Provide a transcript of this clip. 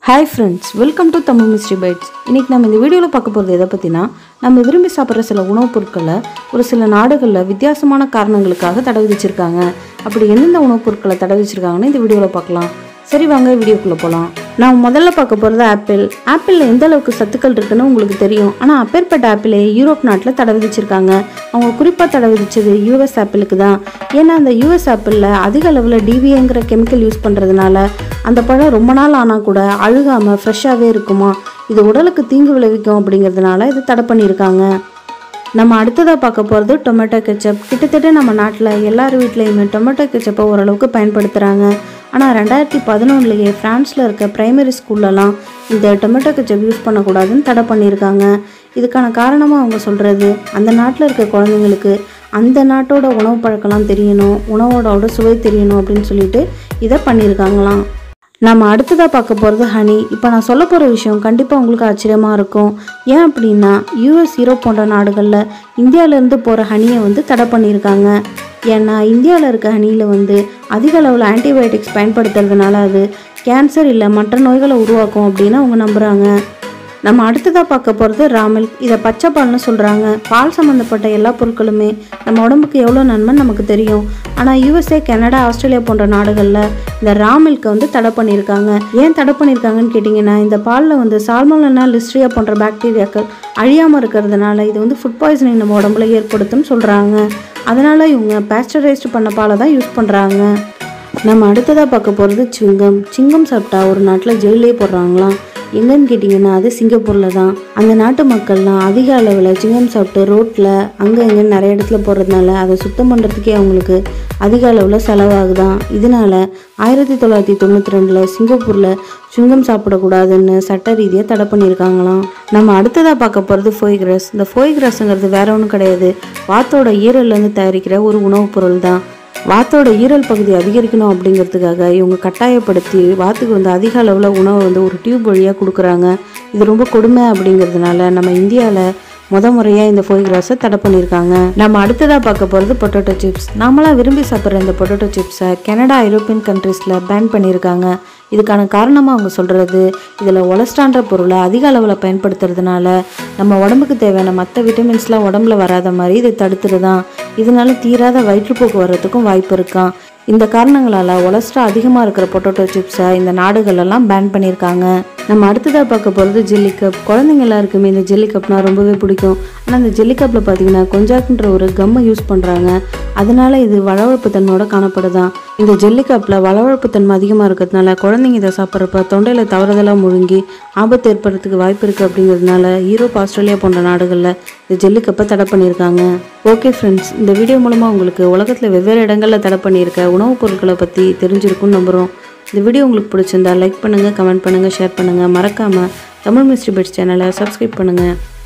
hi friends welcome to Tamil mystery bytes இன்னைக்கு நம்ம இந்த வீடியோவில் பார்க்க போகிறது எதை பற்றினா நம்ம விரும்பி சாப்பிட்ற சில உணவுப் பொருட்களை ஒரு சில நாடுகளில் வித்தியாசமான காரணங்களுக்காக தடை விதிச்சிருக்காங்க அப்படி எந்தெந்த உணவுப் பொருட்களை தடை விதிச்சிருக்காங்கன்னு இந்த வீடியோவில் பார்க்கலாம் சரி வாங்க வீடியோக்குள்ளே போகலாம் நான் முதல்ல பார்க்க போகிறது ஆப்பிள் ஆப்பிளில் எந்த அளவுக்கு சத்துக்கள் இருக்குன்னு உங்களுக்கு தெரியும் ஆனால் அப்பேற்பட்ட ஆப்பிளை யூரோப் நாட்டில் தடை விதிச்சிருக்காங்க அவங்க குறிப்பாக தடை விதிச்சது யூஎஸ் ஆப்பிளுக்கு தான் ஏன்னா அந்த யூஎஸ் ஆப்பிளில் அதிக அளவில் டிவிஏங்கிற கெமிக்கல் யூஸ் பண்ணுறதுனால அந்த பழம் ரொம்ப நாள் ஆனால் கூட அழுகாமல் ஃப்ரெஷ்ஷாகவே இருக்குமா இது உடலுக்கு தீங்கு விளைவிக்கும் அப்படிங்கிறதுனால இது தடை பண்ணியிருக்காங்க நம்ம அடுத்ததாக பார்க்க போகிறது டொமேட்டோ கெச்சப் கிட்டத்தட்ட நம்ம நாட்டில் எல்லார் வீட்லேயுமே டொமேட்டோ கெச்சப்பை ஓரளவுக்கு பயன்படுத்துகிறாங்க ஆனால் ரெண்டாயிரத்தி பதினொன்றுலேயே ஃப்ரான்ஸில் இருக்க பிரைமரி ஸ்கூல்லலாம் இந்த டொமேட்டோ கெச்சப் யூஸ் பண்ணக்கூடாதுன்னு தடை பண்ணியிருக்காங்க இதுக்கான காரணமாக அவங்க சொல்கிறது அந்த நாட்டில் இருக்க குழந்தைங்களுக்கு அந்த நாட்டோட உணவு பழக்கம்லாம் தெரியணும் உணவோட சுவை தெரியணும் அப்படின்னு சொல்லிட்டு இதை பண்ணியிருக்காங்களாம் நம்ம அடுத்ததாக பார்க்க போகிறது ஹனி இப்போ நான் சொல்ல போகிற விஷயம் கண்டிப்பாக உங்களுக்கு ஆச்சரியமாக இருக்கும் ஏன் அப்படின்னா யூஎஸ் யூரோப் போன்ற நாடுகளில் இந்தியாவிலேருந்து போகிற ஹனியை வந்து தடை பண்ணியிருக்காங்க ஏன்னா இந்தியாவில் இருக்க ஹனியில் வந்து அதிக அளவில் ஆன்டிபயோட்டிக்ஸ் பயன்படுத்துறதுனால அது கேன்சர் இல்லை மற்ற நோய்களை உருவாக்கும் அப்படின்னு அவங்க நம்புகிறாங்க நம்ம அடுத்ததாக பார்க்க போகிறது ராமில் இதை பச்சை பால்னு சொல்கிறாங்க பால் சம்மந்தப்பட்ட எல்லா பொருட்களுமே நம்ம உடம்புக்கு எவ்வளோ நன்மைன்னு நமக்கு தெரியும் ஆனால் யூஎஸ்ஏ கனடா ஆஸ்திரேலியா போன்ற நாடுகளில் இந்த ரா மில்கை வந்து தடை பண்ணியிருக்காங்க ஏன் தடை பண்ணியிருக்காங்கன்னு கேட்டிங்கன்னா இந்த பாலில் வந்து சால்மோனனா லிஸ்ட்ரியா போன்ற பாக்டீரியாக்கள் அழியாமல் இருக்கிறதுனால இது வந்து ஃபுட் பாய்சனிங் நம்ம உடம்புல ஏற்படுத்தும்னு சொல்கிறாங்க அதனால் இவங்க பேஸ்டரைஸ்டு பண்ண பாலை தான் யூஸ் பண்ணுறாங்க நம்ம அடுத்ததாக பார்க்க போகிறது சிங்கம் சிங்கம் சாப்பிட்டா ஒரு நாட்டில் ஜெயிலே போடுறாங்களாம் எங்கன்னு கேட்டிங்கன்னா அது சிங்கப்பூரில் தான் அந்த நாட்டு மக்கள்லாம் அதிக அளவில் சிங்கம் சாப்பிட்டு ரோட்டில் அங்கே இங்கேன்னு நிறைய இடத்துல போடுறதுனால அதை சுத்தம் பண்ணுறதுக்கே அவங்களுக்கு அதிக அளவில் செலவாகுதான் இதனால ஆயிரத்தி தொள்ளாயிரத்தி தொண்ணூற்றி ரெண்டில் சிங்கப்பூரில் சிங்கம் சாப்பிடக்கூடாதுன்னு சட்ட ரீதியாக தடை பண்ணியிருக்காங்களாம் நம்ம அடுத்ததாக பார்க்க போகிறது ஃபோய்கிரஸ் இந்த ஃபோய்கிரஸ்ங்கிறது வேற ஒன்றும் கிடையாது வாத்தோட ஈரல்லேருந்து தயாரிக்கிற ஒரு உணவுப் பொருள் தான் வாத்தோட ஈரல் பகுதி அதிகரிக்கணும் அப்படிங்கிறதுக்காக இவங்க கட்டாயப்படுத்தி வாத்துக்கு வந்து அதிக அளவில் உணவை வந்து ஒரு டியூப் வழியாக கொடுக்குறாங்க இது ரொம்ப கொடுமை அப்படிங்கிறதுனால நம்ம இந்தியாவில் முத முறையாக இந்த ஃபோய்கிராஸை தடை பண்ணியிருக்காங்க நம்ம அடுத்ததாக பார்க்க போகிறது பொட்டேட்டோ சிப்ஸ் நாமளாம் விரும்பி சாப்பிட்ற இந்த பொட்டேட்டோ சிப்ஸை கனடா ஐரோப்பியன் கண்ட்ரீஸில் பேன் பண்ணியிருக்காங்க இதுக்கான காரணமாக அவங்க சொல்கிறது இதில் ஒலஸ்டான்ற பொருளை அதிக அளவில் பயன்படுத்துறதுனால நம்ம உடம்புக்கு தேவையான மற்ற விட்டமின்ஸ்லாம் உடம்புல வராத மாதிரி இதை தடுத்துருதான் இதனால தீராத வயிற்றுப்போக்கு வர்றதுக்கும் வாய்ப்பு இருக்கான் இந்த காரணங்களால் ஒலஸ்ட்ரா அதிகமாக இருக்கிற பொட்டேட்டோ சிப்ஸை இந்த நாடுகளெல்லாம் பேன் பண்ணியிருக்காங்க நம்ம அடுத்ததாக பார்க்க போகிறது ஜெல்லி கப் குழந்தைங்க எல்லாருக்குமே இந்த ஜெல்லி கப்னா ரொம்பவே பிடிக்கும் ஆனால் இந்த ஜெல்லி கப்பில் பார்த்தீங்கன்னா கொஞ்சாக்குன்ற ஒரு கம்மை யூஸ் பண்ணுறாங்க அதனால இது வளவழப்பு தன்மையோட காணப்படுதான் இந்த ஜெல்லி கப்பில் வளவழப்பு தன்மை அதிகமாக இருக்கிறதுனால குழந்தைங்க இதை சாப்பிட்றப்ப தொண்டையில் தவறுதலாக முழுங்கி ஆபத்து ஏற்படுறதுக்கு வாய்ப்பு இருக்குது அப்படிங்கிறதுனால யூரோப் ஆஸ்திரேலியா போன்ற நாடுகளில் இந்த ஜெல்லி கப்பை தடை பண்ணியிருக்காங்க ஓகே ஃப்ரெண்ட்ஸ் இந்த வீடியோ மூலமாக உங்களுக்கு உலகத்தில் வெவ்வேறு இடங்களில் தடை பண்ணியிருக்க உணவுப் பொருட்களை பற்றி தெரிஞ்சிருக்கும்னு நம்புகிறோம் இந்த வீடியோ உங்களுக்கு பிடிச்சிருந்தா லைக் பண்ணுங்கள் கமெண்ட் பண்ணுங்கள் ஷேர் பண்ணுங்கள் மறக்காமல் தமிழ் மிஸ்ட்ரி பெட்ஸ் சேனலை சப்ஸ்கிரைப் பண்ணுங்கள்